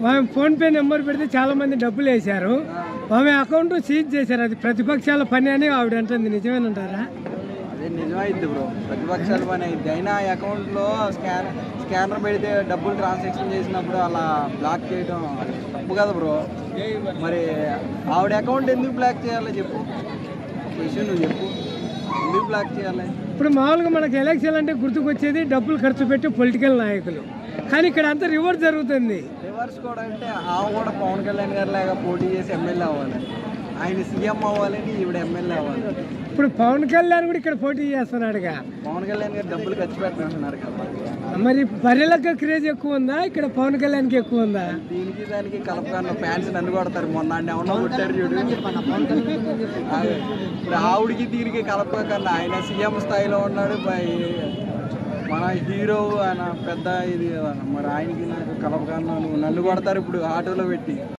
ఆమె phone pay number పెడితే చాలా మంది డబ్బులు వేశారు ఆమె అకౌంట్ సీజ్ చేశారు అది ప్రతిపక్షాల పని అని ఆవిడ అంటుంది నిజమేనంటారా అదే నిజమైద్ది బ్రో ప్రతిపక్షాల పని అయింది అయినా అకౌంట్లో స్కాన్ స్కానర్ పెడితే డబ్బులు ట్రాన్సాక్షన్ చేసినప్పుడు అలా బ్లాక్ చేయడం తప్పు కదా బ్రో మరి ఆవిడ అకౌంట్ ఎందుకు బ్లాక్ చేయాలి చెప్పు విషయం నువ్వు చెప్పు ఎందుకు బ్లాక్ చేయాలి ఇప్పుడు మామూలుగా మనకి ఎలక్షన్ అంటే గుర్తుకొచ్చేది డబ్బులు ఖర్చు పెట్టి పొలిటికల్ నాయకులు కానీ ఇక్కడ అంతా రివర్స్ జరుగుతుంది రివర్స్ కూడా అంటే ఆమె కూడా పవన్ కళ్యాణ్ గారి లాగా పోటీ చేసి ఎమ్మెల్యే అవ్వాలి ఆయన సీఎం అవ్వాలని ఈవిడ ఎమ్మెల్యే అవ్వాలి ఇప్పుడు పవన్ కళ్యాణ్ కూడా ఇక్కడ పోటీ చేస్తున్నాడుగా పవన్ కళ్యాణ్ గారు డబ్బులు ఖర్చు పెట్టినట్టున్నారు కదా మరి బర్రెలకు క్రేజ్ ఎక్కువ ఉందా ఇక్కడ పవన్ కళ్యాణ్కి ఎక్కువ ఉందా దీనికి దానికి కలపకన్న ఫ్యాన్స్ నన్ను కొడతారు మొన్న ఆయన ఎవరో కొట్టారు చూడు అదే. ఇప్పుడు ఆవిడికి దీనికి కలపకన్నా ఆయన సీఎం స్థాయిలో ఉన్నాడు పై- మన హీరో ఆయన పెద్ద ఇది కదా. మరి ఆయనకి నాకు కలపకన్నా నువ్వు నన్ను కొడతారు ఇప్పుడు ఆటోలో పెట్టి